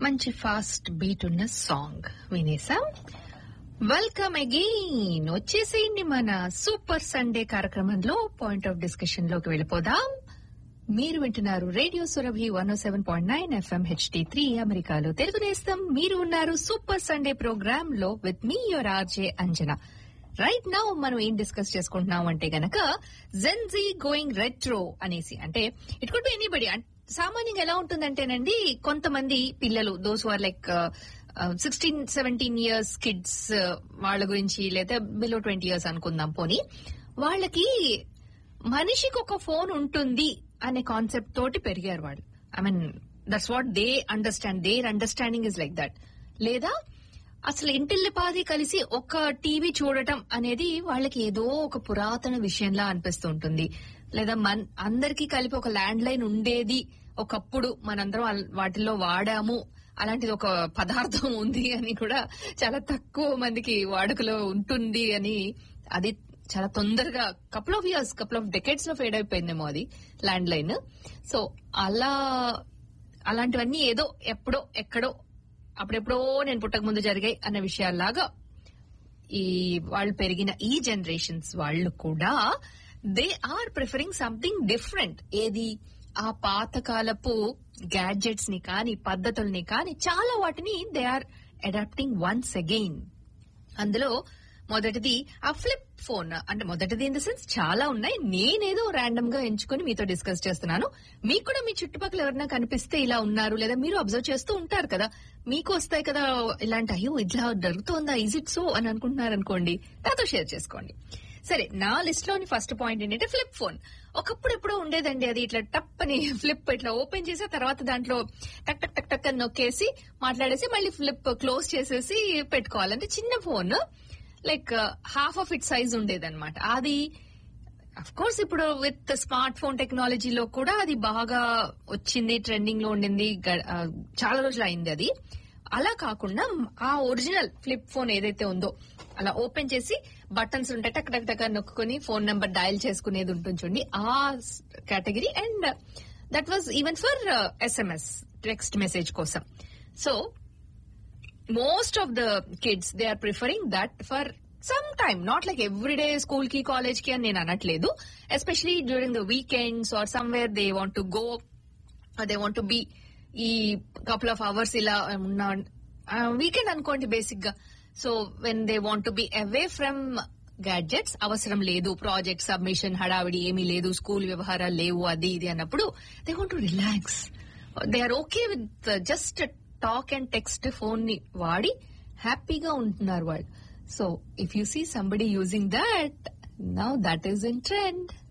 మంచి fast beat ఉన్న song వినేసాం వెల్కమ్ అగైన్ వచ్చేసేయండి మన సూపర్ సండే కార్యక్రమంలో పాయింట్ ఆఫ్ డిస్కషన్ లోకి వెళ్ళిపోదాం మీరు వింటున్నారు radio Surabhi one seven point nine FM HD three అమెరికాలో తెలుగు నేస్తం మీరు ఉన్నారు సూపర్ సండే ప్రోగ్రామ్ లో with me your RJ Anjana right now మనం ఏం డిస్కస్ చేసుకుంటున్నాం అంటే గనక జెన్జీ గోయింగ్ రెట్రో అనేసి అంటే ఇట్ కుడ్ బి ఎనీబడి సామాన్యంగా ఎలా ఉంటుందంటేనండి కొంతమంది పిల్లలు those are like sixteen seventeen years kids వాళ్ళ గురించి లేదా బిలో ట్వంటీ ఇయర్స్ అనుకుందాం పోనీ వాళ్ళకి మనిషికి ఒక ఫోన్ ఉంటుంది అనే కాన్సెప్ట్ తోటి పెరిగారు వాళ్ళు I mean that's what they understand their understanding is like that లేదా అసలు ఇంటిల్లిపాది కలిసి ఒక టీవీ చూడటం అనేది వాళ్ళకి ఏదో ఒక పురాతన విషయంలా అనిపిస్తూ ఉంటుంది లేదా మన అందరికీ కలిపి ఒక ల్యాండ్ లైన్ ఉండేది ఒకప్పుడు మనందరం అల్- వాటిల్లో వాడాము అలాంటిది ఒక పదార్థం ఉంది అని కూడా చాలా తక్కువ మందికి వాడుకలో ఉంటుంది అని అది చాలా తొందరగా couple of years couple of decades లో ఫేడ్ అయిపోయిందేమో అది ల్యాండ్ లైన్ సో అలా అలాంటివన్నీ ఏదో ఎప్పుడో ఎక్కడో అప్పుడెప్పుడో నేను పుట్టక ముందు జరిగాయి అన్న విషయాల్లాగా ఈ వాళ్ళు పెరిగిన ఈ జనరేషన్స్ వాళ్ళు కూడా they are preferring something different ఏది ఆ పాతకాలపు గ్యాడ్జెట్స్ ని కానీ పద్ధతుల్ని కానీ చాలా వాటిని they are adapting once again అందులో మొదటిది ఆ ఫ్లిప్ ఫోన్ అంటే మొదటిది ఇన్ ద సెన్స్ చాలా ఉన్నాయి నేనేదో ర్యాండమ్ గా ఎంచుకొని మీతో డిస్కస్ చేస్తున్నాను మీకు కూడా మీ చుట్టుపక్కల ఎవరైనా కనిపిస్తే ఇలా ఉన్నారు లేదా మీరు అబ్జర్వ్ చేస్తూ ఉంటారు కదా మీకు వస్తాయి కదా ఇలాంటి అయ్యో ఇట్లా దొరుకుతుందా ఈజ్ ఇట్ సో అని అనుకుంటున్నారు అనుకోండి నాతో షేర్ చేసుకోండి సరే నా లిస్ట్ లోని ఫస్ట్ పాయింట్ ఏంటంటే ఫ్లిప్ ఫోన్ ఒకప్పుడు ఎప్పుడో ఉండేదండి అది ఇట్లా టప్ అని ఫ్లిప్ ఇట్లా ఓపెన్ చేసి తర్వాత దాంట్లో టక్ టక్ టక్ టక్ అని నొక్కేసి మాట్లాడేసి మళ్ళీ ఫ్లిప్ క్లోజ్ చేసేసి పెట్టుకోవాలంటే చిన్న phone like half of it size ఉండేదన్నమాట అది అఫ్ కోర్స్ ఇప్పుడు విత్ స్మార్ట్ ఫోన్ టెక్నాలజీలో కూడా అది బాగా వచ్చింది ట్రెండింగ్ లో ఉండింది గ- ఆ, చాలా రోజులు అయింది అది అలా కాకుండా ఆ ఒరిజినల్ ఫ్లిప్ ఫోన్ ఏదైతే ఉందో అలా ఓపెన్ చేసి బటన్స్ ఉంటాయి టక్ టక్ టక్ అని నొక్కుని ఫోన్ నెంబర్ డయల్ చేసుకునేది ఉంటుంది చూడండి ఆ category and that was even for SMS text message కోసం so most of the kids they are preferring that for some time not like every day school కి కాలేజ్ కి అని నేను అనట్లేదు especially during the weekends or somewhere they want to go they want to be ఈ couple of hours ఇలా ఉన్న weekend అనుకోండి basic గా so when they want to be away from gadgets అవసరం లేదు ప్రాజెక్ట్ సబ్మిషన్ హడావిడి ఏమీ లేదు స్కూల్ వ్యవహారాలు లేవు అది ఇది అన్నప్పుడు they want to relax they are okay with just talk and text phone ని వాడి హ్యాపీగా ఉంటున్నారు వాళ్ళు so if you see somebody using that now that is in trend